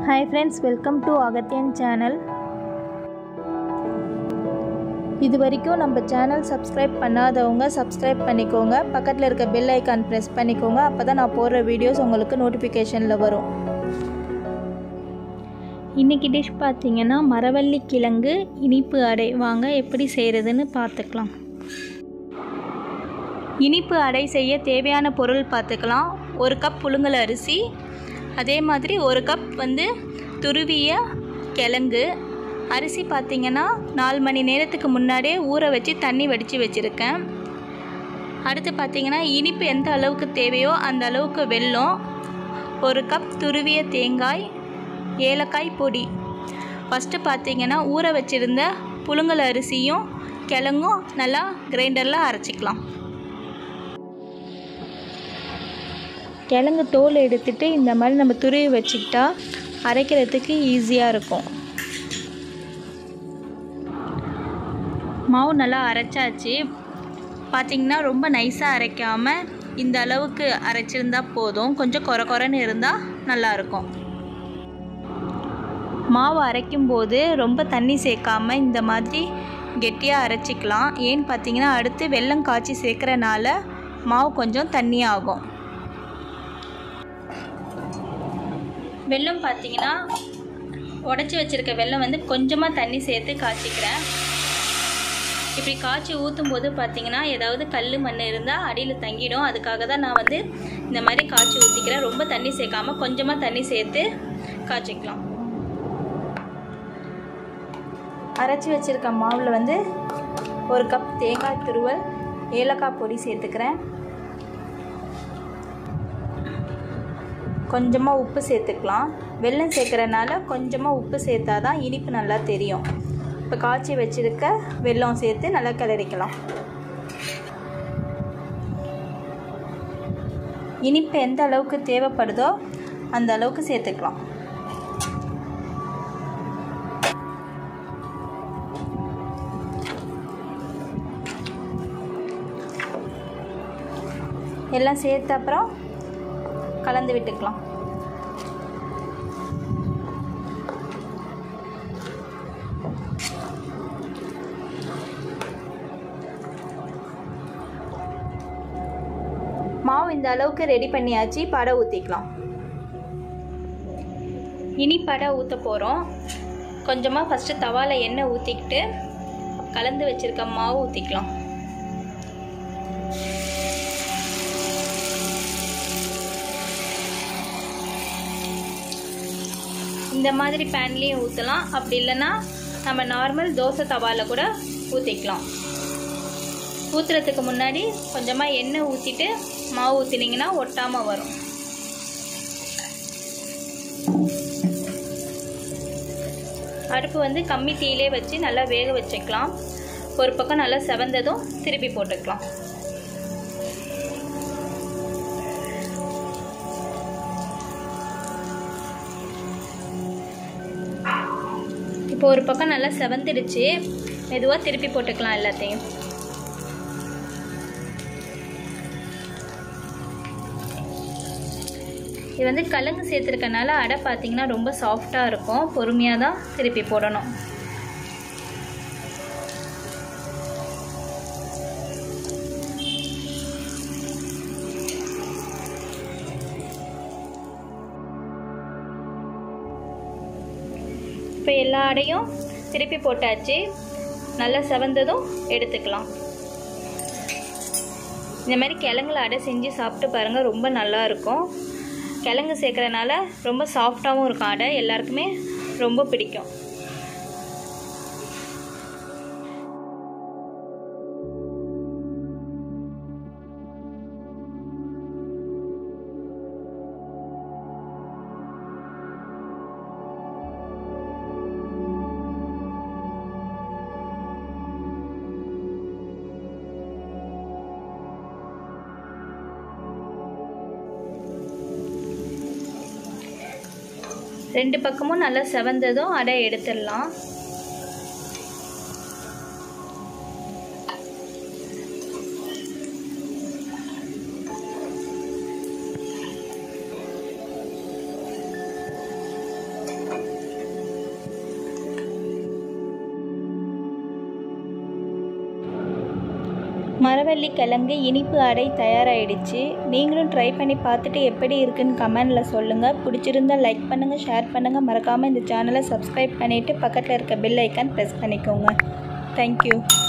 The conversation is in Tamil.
hi friends welcome to Agathiyan channel இது வரைக்கும் நம்ம சேனல் சப்ஸ்கிரைப் பண்ணாதவங்க சப்ஸ்கிரைப் பண்ணிக்கோங்க பக்கத்தில் இருக்க பெல் ஐக்கான் ப்ரெஸ் பண்ணிக்கோங்க அப்போ தான் நான் போடுற வீடியோஸ் உங்களுக்கு நோட்டிஃபிகேஷனில் வரும் இன்றைக்கி டிஷ் பார்த்தீங்கன்னா மரவள்ளி கிழங்கு இனிப்பு அடை வாங்க எப்படி செய்கிறதுன்னு பார்த்துக்கலாம் இனிப்பு அடை செய்ய தேவையான பொருள் பார்த்துக்கலாம் ஒரு கப் புழுங்கல் அரிசி அதே மாதிரி ஒரு கப் வந்து துருவிய கிழங்கு அரிசி பார்த்திங்கன்னா நாலு மணி நேரத்துக்கு முன்னாடியே ஊற வச்சு தண்ணி வடித்து வச்சுருக்கேன் அடுத்து பார்த்திங்கன்னா இனிப்பு எந்த அளவுக்கு தேவையோ அந்த அளவுக்கு வெல்லம் ஒரு கப் துருவிய தேங்காய் ஏலக்காய் பொடி ஃபஸ்ட்டு பார்த்திங்கன்னா ஊற வச்சுருந்த புழுங்கல் அரிசியும் கிழங்கும் நல்லா கிரைண்டரில் அரைச்சிக்கலாம் கிழங்கு தோல் எடுத்துட்டு இந்த மாதிரி நம்ம துருவி வச்சுக்கிட்டா அரைக்கிறதுக்கு ஈஸியாக இருக்கும் மாவு நல்லா அரைச்சாச்சு பார்த்திங்கன்னா ரொம்ப நைஸாக அரைக்காமல் இந்த அளவுக்கு அரைச்சிருந்தா போதும் கொஞ்சம் குறை குறைன்னு இருந்தால் நல்லாயிருக்கும் மாவு அரைக்கும் போது ரொம்ப தண்ணி சேர்க்காம இந்த மாதிரி கெட்டியாக அரைச்சிக்கலாம் ஏன்னு பார்த்தீங்கன்னா அடுத்து வெல்லம் காய்ச்சி சேர்க்குறனால மாவு கொஞ்சம் தண்ணி ஆகும் வெல்லம் பார்த்தீங்கன்னா உடச்சி வச்சுருக்க வெல்லம் வந்து கொஞ்சமாக தண்ணி சேர்த்து காய்ச்சிக்கிறேன் இப்படி காய்ச்சி ஊற்றும் போது பார்த்தீங்கன்னா ஏதாவது கல் மண் இருந்தால் அடியில் தங்கிடும் அதுக்காக தான் நான் வந்து இந்த மாதிரி காய்ச்சி ஊற்றிக்கிறேன் ரொம்ப தண்ணி சேர்க்காம கொஞ்சமாக தண்ணி சேர்த்து காய்ச்சிக்கலாம் அரைச்சி வச்சுருக்க மாவில் வந்து ஒரு கப் தேங்காய் துருவல் ஏலக்காய் பொடி சேர்த்துக்கிறேன் கொஞ்சமாக உப்பு சேர்த்துக்கலாம் வெல்லம் சேர்க்குறனால கொஞ்சமாக உப்பு சேர்த்தா தான் இனிப்பு நல்லா தெரியும் இப்போ காய்ச்சி வச்சுருக்க வெல்லம் சேர்த்து நல்லா கிளறிக்கலாம் இனிப்பு எந்த அளவுக்கு தேவைப்படுதோ அந்த அளவுக்கு சேர்த்துக்கலாம் எல்லாம் சேர்த்த அப்புறம் கலந்து விட்டுக்கலாம் மாவு இந்த அளவுக்கு ரெடி பண்ணியாச்சு படை ஊற்றிக்கலாம் இனி படை ஊற்ற போகிறோம் கொஞ்சமாக ஃபஸ்ட்டு தவாவில் எண்ணெய் ஊற்றிக்கிட்டு கலந்து வச்சுருக்க மாவு ஊற்றிக்கலாம் இந்த மாதிரி பேன்லேயும் ஊற்றலாம் அப்படி இல்லைன்னா நம்ம நார்மல் தோசை தவாவில் கூட ஊற்றிக்கலாம் ஊற்றுறதுக்கு முன்னாடி கொஞ்சமாக எண்ணெய் ஊற்றிட்டு மாவு ஊற்றினீங்கன்னா ஒட்டாமல் வரும் அடுப்பு வந்து கம்மி தீயிலே வச்சு நல்லா வேக வச்சுக்கலாம் ஒரு பக்கம் நல்லா செவந்ததும் திருப்பி போட்டுக்கலாம் இப்போ ஒரு பக்கம் நல்லா செவந்துடுச்சு மெதுவாக திருப்பி போட்டுக்கலாம் எல்லாத்தையும் இது வந்து கலங்கு சேர்த்துருக்கனால அடை பார்த்தீங்கன்னா ரொம்ப சாஃப்டாக இருக்கும் பொறுமையாக தான் திருப்பி போடணும் இப்போ எல்லா அடையும் திருப்பி போட்டாச்சு நல்லா செவந்ததும் எடுத்துக்கலாம் இந்த மாதிரி கிழங்குல அடை செஞ்சு சாப்பிட்டு பாருங்கள் ரொம்ப நல்லா இருக்கும் கிழங்கு சேர்க்குறனால ரொம்ப சாஃப்டாகவும் இருக்கும் அடை எல்லாருக்குமே ரொம்ப பிடிக்கும் ரெண்டு பக்கமும் நல்லா செவந்ததும் அடை எடுத்துடலாம் மரவள்ளி கிழங்கு இனிப்பு அடை தயாராகிடுச்சு நீங்களும் ட்ரை பண்ணி பார்த்துட்டு எப்படி இருக்குன்னு கமெண்டில் சொல்லுங்கள் பிடிச்சிருந்தா லைக் பண்ணுங்கள் ஷேர் பண்ணுங்கள் மறக்காமல் இந்த சேனலை சப்ஸ்கிரைப் பண்ணிவிட்டு பக்கத்தில் இருக்க பெல் ஐக்கான் ப்ரெஸ் பண்ணிக்கோங்க தேங்க்யூ